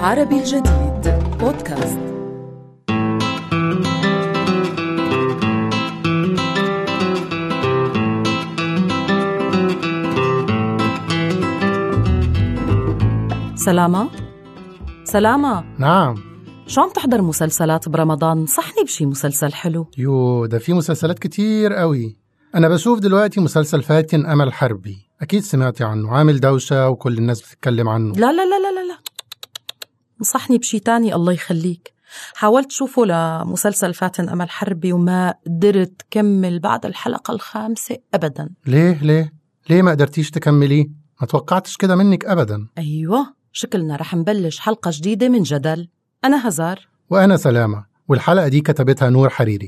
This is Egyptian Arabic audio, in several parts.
عربي الجديد بودكاست سلامة سلامة نعم شو عم تحضر مسلسلات برمضان؟ صحني بشي مسلسل حلو يو ده في مسلسلات كتير قوي أنا بشوف دلوقتي مسلسل فاتن أمل حربي أكيد سمعتي عنه عامل دوشة وكل الناس بتتكلم عنه لا لا لا لا لا لا نصحني بشي تاني الله يخليك حاولت شوفه لمسلسل فاتن أمل حربي وما قدرت كمل بعد الحلقة الخامسة أبدا ليه ليه ليه ما قدرتيش تكمليه ما توقعتش كده منك أبدا أيوة شكلنا رح نبلش حلقة جديدة من جدل أنا هزار وأنا سلامة والحلقة دي كتبتها نور حريري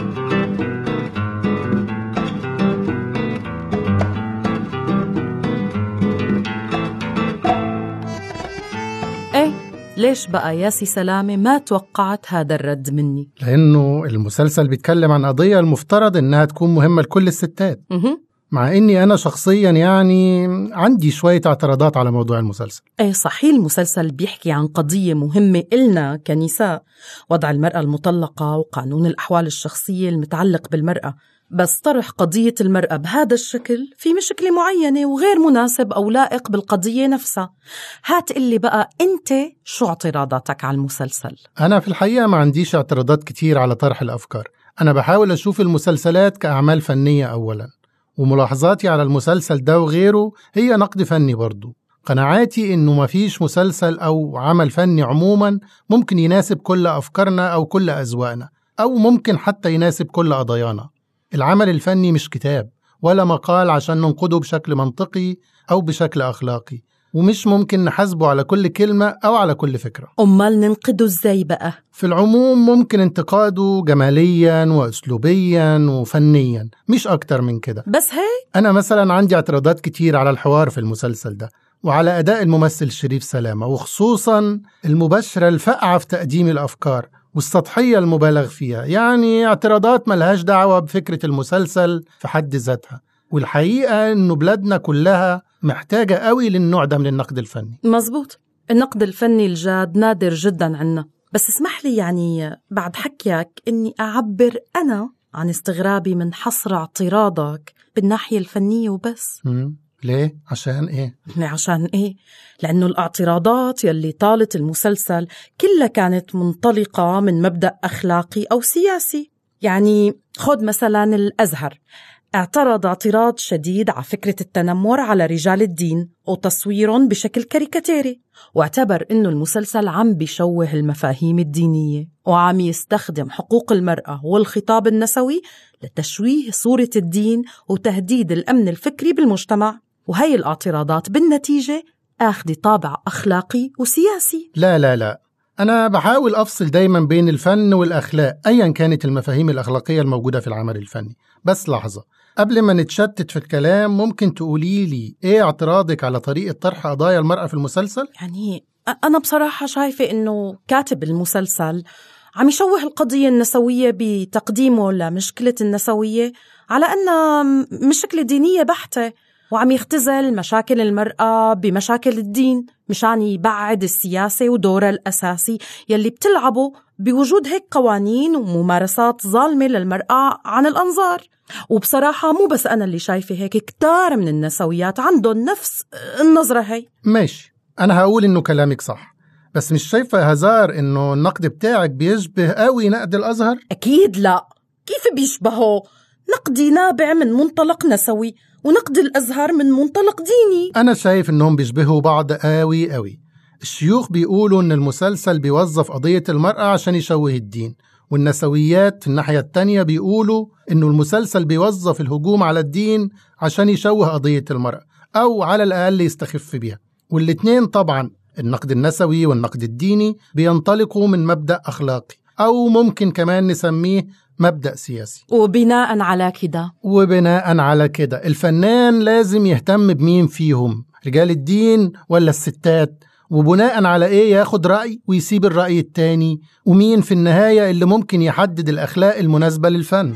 إيه ليش بقى يا سي سلامة ما توقعت هذا الرد مني لأنه المسلسل بيتكلم عن قضية المفترض إنها تكون مهمة لكل الستات مه. مع إني أنا شخصيا يعني عندي شوية اعتراضات على موضوع المسلسل ايه صحيح المسلسل بيحكي عن قضية مهمة إلنا كنساء وضع المرأة المطلقة وقانون الأحوال الشخصية المتعلق بالمرأة بس طرح قضية المرأة بهذا الشكل في مشكلة معينة وغير مناسب أو لائق بالقضية نفسها هات اللي بقى أنت شو اعتراضاتك على المسلسل أنا في الحقيقة ما عنديش اعتراضات كتير على طرح الأفكار أنا بحاول أشوف المسلسلات كأعمال فنية أولا وملاحظاتي على المسلسل ده وغيره هي نقد فني برضو قناعاتي إنه مفيش مسلسل أو عمل فني عموما ممكن يناسب كل أفكارنا أو كل أذواقنا أو ممكن حتى يناسب كل قضايانا العمل الفني مش كتاب ولا مقال عشان ننقده بشكل منطقي أو بشكل أخلاقي ومش ممكن نحاسبه على كل كلمة أو على كل فكرة أمال ننقده إزاي بقى؟ في العموم ممكن انتقاده جماليا واسلوبيا وفنيا مش اكتر من كده بس هيك انا مثلا عندي اعتراضات كتير على الحوار في المسلسل ده وعلى اداء الممثل شريف سلامه وخصوصا المباشره الفقعه في تقديم الافكار والسطحيه المبالغ فيها يعني اعتراضات ملهاش دعوه بفكره المسلسل في حد ذاتها والحقيقه انه بلادنا كلها محتاجه قوي للنوع ده من النقد الفني مزبوط النقد الفني الجاد نادر جدا عنا بس اسمح لي يعني بعد حكيك اني اعبر انا عن استغرابي من حصر اعتراضك بالناحيه الفنيه وبس مم. ليه عشان ايه عشان ايه لانه الاعتراضات يلي طالت المسلسل كلها كانت منطلقه من مبدا اخلاقي او سياسي يعني خد مثلا الازهر اعترض اعتراض شديد على فكرة التنمر على رجال الدين وتصويرهم بشكل كاريكاتيري واعتبر انه المسلسل عم بيشوه المفاهيم الدينية وعم يستخدم حقوق المرأة والخطاب النسوي لتشويه صورة الدين وتهديد الأمن الفكري بالمجتمع وهي الاعتراضات بالنتيجة أخذ طابع أخلاقي وسياسي لا لا لا أنا بحاول أفصل دايما بين الفن والأخلاق أيا كانت المفاهيم الأخلاقية الموجودة في العمل الفني بس لحظة قبل ما نتشتت في الكلام ممكن تقولي لي إيه اعتراضك على طريقة طرح قضايا المرأة في المسلسل؟ يعني أ- أنا بصراحة شايفة إنه كاتب المسلسل عم يشوه القضية النسوية بتقديمه لمشكلة النسوية على أنها م- مشكلة دينية بحتة وعم يختزل مشاكل المرأة بمشاكل الدين مشان يبعد السياسة ودورها الأساسي يلي بتلعبه بوجود هيك قوانين وممارسات ظالمة للمرأة عن الأنظار وبصراحة مو بس أنا اللي شايفة هيك كتار من النسويات عندهم نفس النظرة هي ماشي أنا هقول إنه كلامك صح بس مش شايفة يا هزار إنه النقد بتاعك بيشبه قوي نقد الأزهر؟ أكيد لا كيف بيشبهوا؟ نقدي نابع من منطلق نسوي ونقد الأزهر من منطلق ديني أنا شايف إنهم بيشبهوا بعض قوي قوي الشيوخ بيقولوا إن المسلسل بيوظف قضية المرأة عشان يشوه الدين والنسويات في الناحية التانية بيقولوا إنه المسلسل بيوظف الهجوم على الدين عشان يشوه قضية المرأة أو على الأقل يستخف بيها والاتنين طبعا النقد النسوي والنقد الديني بينطلقوا من مبدأ أخلاقي أو ممكن كمان نسميه مبدأ سياسي وبناء على كده وبناء على كده الفنان لازم يهتم بمين فيهم رجال الدين ولا الستات وبناء على ايه ياخد رأي ويسيب الرأي التاني ومين في النهاية اللي ممكن يحدد الأخلاق المناسبة للفن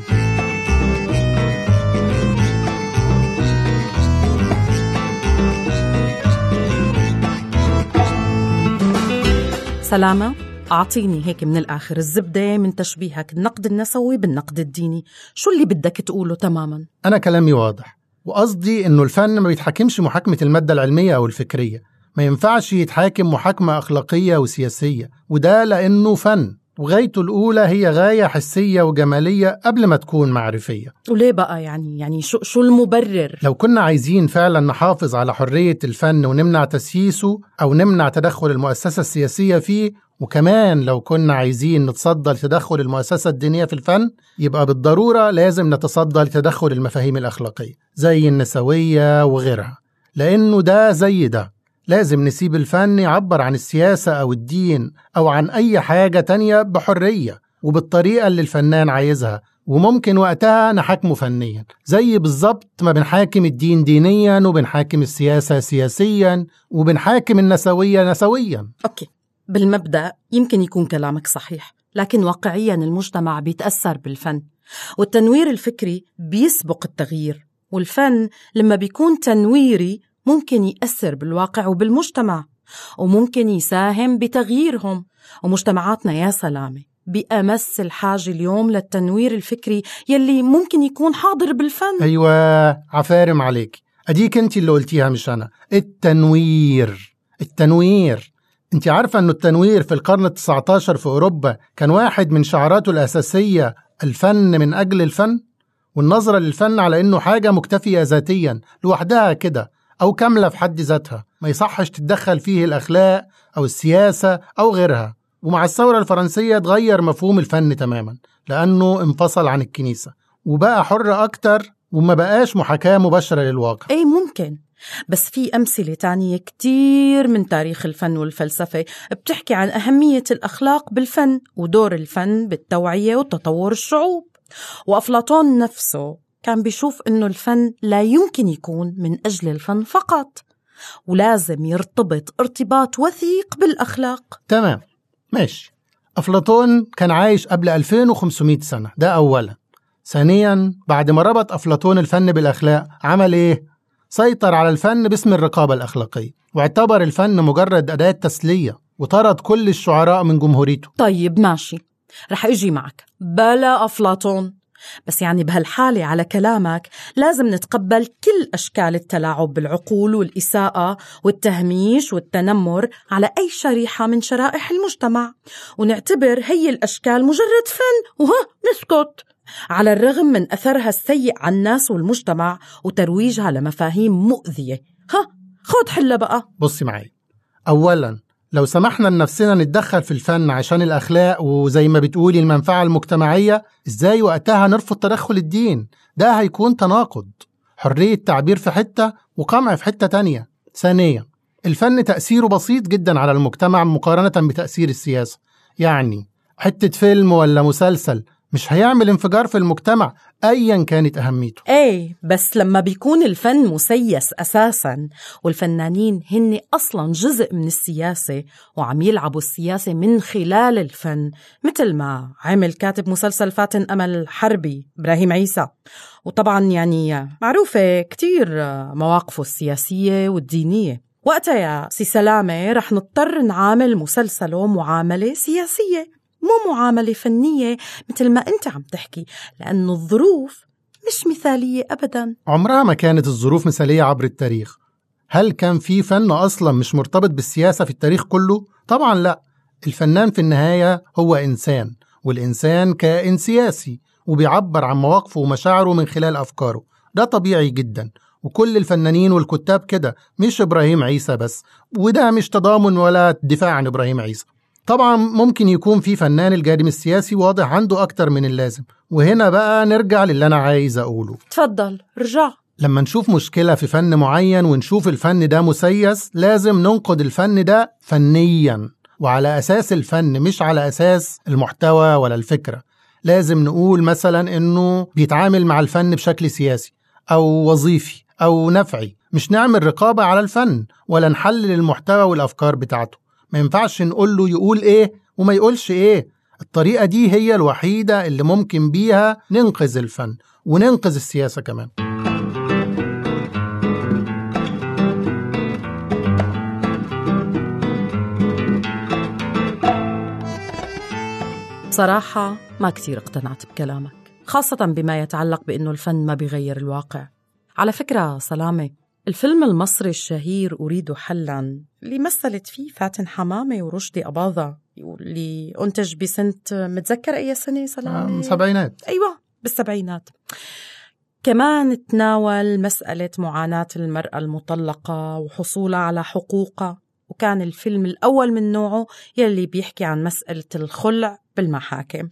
سلامة أعطيني هيك من الآخر الزبدة من تشبيهك النقد النسوي بالنقد الديني شو اللي بدك تقوله تماما؟ أنا كلامي واضح وقصدي إنه الفن ما بيتحاكمش محاكمة المادة العلمية أو الفكرية ما ينفعش يتحاكم محاكمة أخلاقية وسياسية وده لأنه فن وغايته الأولى هي غاية حسية وجمالية قبل ما تكون معرفية وليه بقى يعني يعني شو شو المبرر؟ لو كنا عايزين فعلا نحافظ على حرية الفن ونمنع تسييسه أو نمنع تدخل المؤسسة السياسية فيه وكمان لو كنا عايزين نتصدى لتدخل المؤسسة الدينية في الفن يبقى بالضرورة لازم نتصدى لتدخل المفاهيم الأخلاقية زي النسوية وغيرها لأنه ده زي ده لازم نسيب الفن يعبر عن السياسة أو الدين أو عن أي حاجة تانية بحرية وبالطريقة اللي الفنان عايزها وممكن وقتها نحاكمه فنيا زي بالظبط ما بنحاكم الدين دينيا وبنحاكم السياسة سياسيا وبنحاكم النسوية نسويا أوكي بالمبدأ يمكن يكون كلامك صحيح لكن واقعيا المجتمع بيتأثر بالفن والتنوير الفكري بيسبق التغيير والفن لما بيكون تنويري ممكن يأثر بالواقع وبالمجتمع وممكن يساهم بتغييرهم ومجتمعاتنا يا سلامة بأمس الحاجة اليوم للتنوير الفكري يلي ممكن يكون حاضر بالفن أيوة عفارم عليك أديك أنت اللي قلتيها مش أنا التنوير التنوير أنت عارفة أنه التنوير في القرن التسعة عشر في أوروبا كان واحد من شعاراته الأساسية الفن من أجل الفن والنظرة للفن على أنه حاجة مكتفية ذاتيا لوحدها كده أو كاملة في حد ذاتها ما يصحش تتدخل فيه الأخلاق أو السياسة أو غيرها ومع الثورة الفرنسية اتغير مفهوم الفن تماما لأنه انفصل عن الكنيسة وبقى حر أكتر وما بقاش محاكاة مباشرة للواقع أي ممكن بس في أمثلة تانية كتير من تاريخ الفن والفلسفة بتحكي عن أهمية الأخلاق بالفن ودور الفن بالتوعية وتطور الشعوب وأفلاطون نفسه كان بيشوف إنه الفن لا يمكن يكون من أجل الفن فقط ولازم يرتبط ارتباط وثيق بالأخلاق تمام ماشي أفلاطون كان عايش قبل 2500 سنة ده أولا ثانيا بعد ما ربط أفلاطون الفن بالأخلاق عمل إيه؟ سيطر على الفن باسم الرقابة الأخلاقية واعتبر الفن مجرد أداة تسلية وطرد كل الشعراء من جمهوريته طيب ماشي رح اجي معك بلا أفلاطون بس يعني بهالحالة على كلامك لازم نتقبل كل أشكال التلاعب بالعقول والإساءة والتهميش والتنمر على أي شريحة من شرائح المجتمع ونعتبر هي الأشكال مجرد فن وها نسكت على الرغم من أثرها السيء على الناس والمجتمع وترويجها لمفاهيم مؤذية ها خد حلة بقى بصي معي أولا لو سمحنا لنفسنا نتدخل في الفن عشان الأخلاق وزي ما بتقولي المنفعة المجتمعية إزاي وقتها نرفض تدخل الدين ده هيكون تناقض حرية تعبير في حتة وقمع في حتة تانية ثانيا الفن تأثيره بسيط جدا على المجتمع مقارنة بتأثير السياسة يعني حتة فيلم ولا مسلسل مش هيعمل انفجار في المجتمع ايا كانت اهميته ايه بس لما بيكون الفن مسيس اساسا والفنانين هن اصلا جزء من السياسه وعم يلعبوا السياسه من خلال الفن مثل ما عمل كاتب مسلسل فاتن امل حربي ابراهيم عيسى وطبعا يعني معروفه كتير مواقفه السياسيه والدينيه وقتها يا سي سلامة رح نضطر نعامل مسلسله معاملة سياسية مو معاملة فنية مثل ما أنت عم تحكي لأنه الظروف مش مثالية أبدا عمرها ما كانت الظروف مثالية عبر التاريخ هل كان في فن أصلا مش مرتبط بالسياسة في التاريخ كله؟ طبعا لا الفنان في النهاية هو إنسان والإنسان كائن سياسي وبيعبر عن مواقفه ومشاعره من خلال أفكاره ده طبيعي جدا وكل الفنانين والكتاب كده مش إبراهيم عيسى بس وده مش تضامن ولا دفاع عن إبراهيم عيسى طبعا ممكن يكون في فنان الجانب السياسي واضح عنده أكتر من اللازم وهنا بقى نرجع للي أنا عايز أقوله تفضل رجع لما نشوف مشكلة في فن معين ونشوف الفن ده مسيس لازم ننقد الفن ده فنيا وعلى أساس الفن مش على أساس المحتوى ولا الفكرة لازم نقول مثلا إنه بيتعامل مع الفن بشكل سياسي أو وظيفي أو نفعي مش نعمل رقابة على الفن ولا نحلل المحتوى والأفكار بتاعته ما ينفعش نقول له يقول إيه وما يقولش إيه الطريقة دي هي الوحيدة اللي ممكن بيها ننقذ الفن وننقذ السياسة كمان بصراحة ما كتير اقتنعت بكلامك خاصة بما يتعلق بأنه الفن ما بيغير الواقع على فكرة سلامة الفيلم المصري الشهير أريد حلا اللي مثلت فيه فاتن حمامة ورشدي أباظة اللي أنتج بسنة متذكر أي سنة سلامة؟ سبعينات أيوة بالسبعينات كمان تناول مسألة معاناة المرأة المطلقة وحصولها على حقوقها وكان الفيلم الأول من نوعه يلي بيحكي عن مسألة الخلع بالمحاكم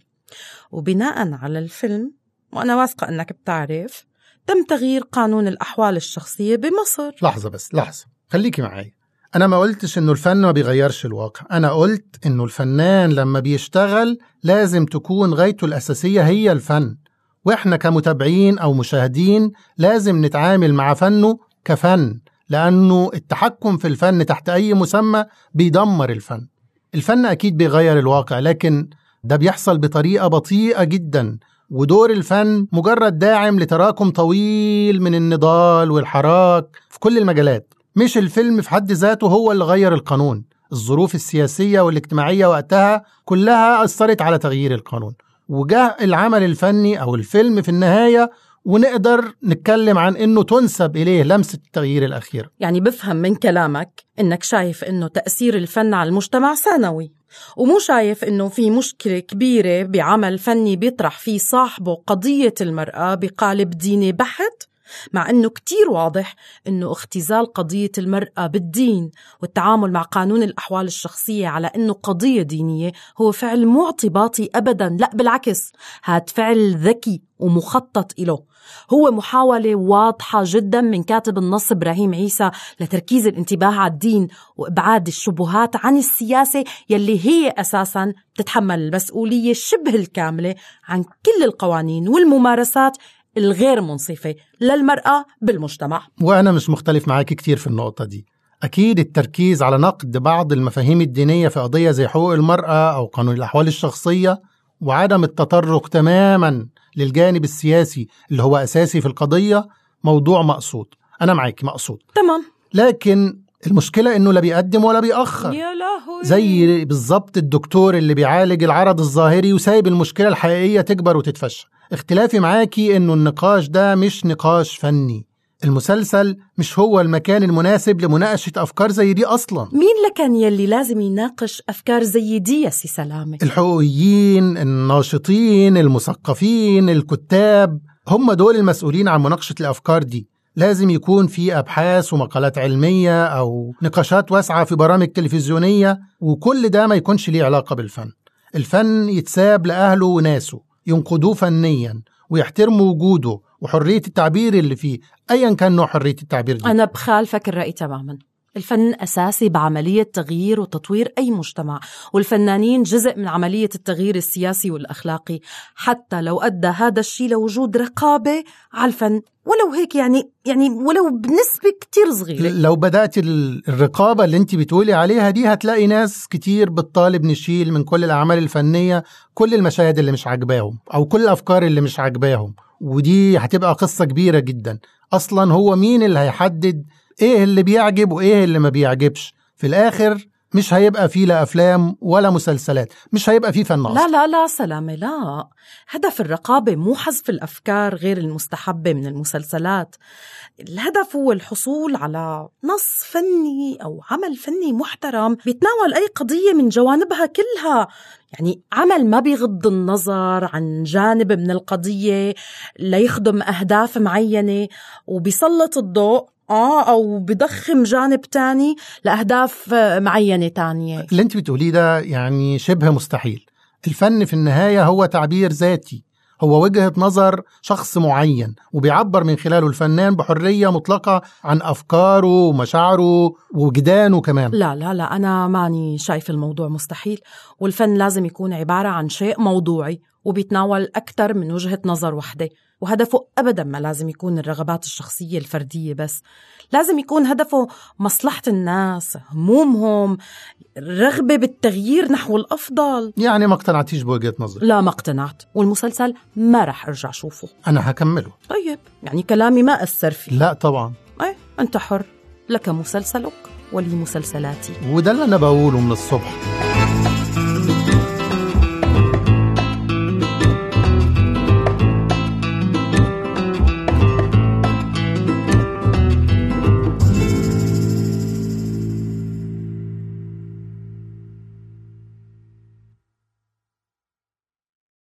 وبناء على الفيلم وأنا واثقة أنك بتعرف تم تغيير قانون الأحوال الشخصية بمصر لحظة بس لحظة خليكي معي أنا ما قلتش إنه الفن ما بيغيرش الواقع أنا قلت إنه الفنان لما بيشتغل لازم تكون غايته الأساسية هي الفن وإحنا كمتابعين أو مشاهدين لازم نتعامل مع فنه كفن لأنه التحكم في الفن تحت أي مسمى بيدمر الفن الفن أكيد بيغير الواقع لكن ده بيحصل بطريقة بطيئة جدا ودور الفن مجرد داعم لتراكم طويل من النضال والحراك في كل المجالات مش الفيلم في حد ذاته هو اللي غير القانون الظروف السياسية والاجتماعية وقتها كلها أثرت على تغيير القانون وجاء العمل الفني أو الفيلم في النهاية ونقدر نتكلم عن انه تنسب اليه لمسه التغيير الاخيره يعني بفهم من كلامك انك شايف انه تاثير الفن على المجتمع ثانوي ومو شايف انه في مشكله كبيره بعمل فني بيطرح فيه صاحبه قضيه المراه بقالب ديني بحت مع أنه كتير واضح أنه اختزال قضية المرأة بالدين والتعامل مع قانون الأحوال الشخصية على أنه قضية دينية هو فعل مو اعتباطي أبدا لا بالعكس هاد فعل ذكي ومخطط إله هو محاولة واضحة جدا من كاتب النص إبراهيم عيسى لتركيز الانتباه على الدين وإبعاد الشبهات عن السياسة يلي هي أساسا تتحمل المسؤولية شبه الكاملة عن كل القوانين والممارسات الغير منصفة للمرأة بالمجتمع وأنا مش مختلف معاك كتير في النقطة دي أكيد التركيز على نقد بعض المفاهيم الدينية في قضية زي حقوق المرأة أو قانون الأحوال الشخصية وعدم التطرق تماما للجانب السياسي اللي هو أساسي في القضية موضوع مقصود أنا معاك مقصود تمام لكن المشكلة إنه لا بيقدم ولا بيأخر يا لهوي زي بالظبط الدكتور اللي بيعالج العرض الظاهري وسايب المشكلة الحقيقية تكبر وتتفشى اختلافي معاكي إنه النقاش ده مش نقاش فني المسلسل مش هو المكان المناسب لمناقشة أفكار زي دي أصلا مين لكن يلي لازم يناقش أفكار زي دي يا سي سلامة الحقوقيين الناشطين المثقفين الكتاب هم دول المسؤولين عن مناقشة الأفكار دي لازم يكون في أبحاث ومقالات علمية أو نقاشات واسعة في برامج تلفزيونية وكل ده ما يكونش ليه علاقة بالفن الفن يتساب لأهله وناسه ينقدوه فنيا ويحترموا وجوده وحرية التعبير اللي فيه أيا كان نوع حرية التعبير دي أنا بخالفك الرأي تماما الفن أساسي بعملية تغيير وتطوير أي مجتمع والفنانين جزء من عملية التغيير السياسي والأخلاقي حتى لو أدى هذا الشيء لوجود رقابة على الفن ولو هيك يعني يعني ولو بنسبة كتير صغيرة لو بدأت الرقابة اللي انت بتقولي عليها دي هتلاقي ناس كتير بتطالب نشيل من كل الأعمال الفنية كل المشاهد اللي مش عاجباهم أو كل الأفكار اللي مش عاجباهم ودي هتبقى قصة كبيرة جدا أصلا هو مين اللي هيحدد ايه اللي بيعجب وايه اللي ما بيعجبش في الاخر مش هيبقى فيه لا افلام ولا مسلسلات مش هيبقى فيه فن لا لا لا سلامة لا هدف الرقابة مو حذف الأفكار غير المستحبة من المسلسلات الهدف هو الحصول على نص فني أو عمل فني محترم بيتناول أي قضية من جوانبها كلها يعني عمل ما بيغض النظر عن جانب من القضية ليخدم أهداف معينة وبيسلط الضوء اه او بضخم جانب تاني لاهداف معينه تانية اللي انت بتقوليه ده يعني شبه مستحيل الفن في النهايه هو تعبير ذاتي هو وجهه نظر شخص معين وبيعبر من خلاله الفنان بحريه مطلقه عن افكاره ومشاعره ووجدانه كمان لا لا لا انا ماني شايف الموضوع مستحيل والفن لازم يكون عباره عن شيء موضوعي وبيتناول اكثر من وجهه نظر وحده وهدفه ابدا ما لازم يكون الرغبات الشخصيه الفرديه بس لازم يكون هدفه مصلحه الناس همومهم رغبه بالتغيير نحو الافضل يعني ما اقتنعتيش بوجهه نظري لا ما اقتنعت والمسلسل ما رح ارجع اشوفه انا هكمله طيب يعني كلامي ما اثر فيه لا طبعا ايه انت حر لك مسلسلك ولي مسلسلاتي وده اللي انا بقوله من الصبح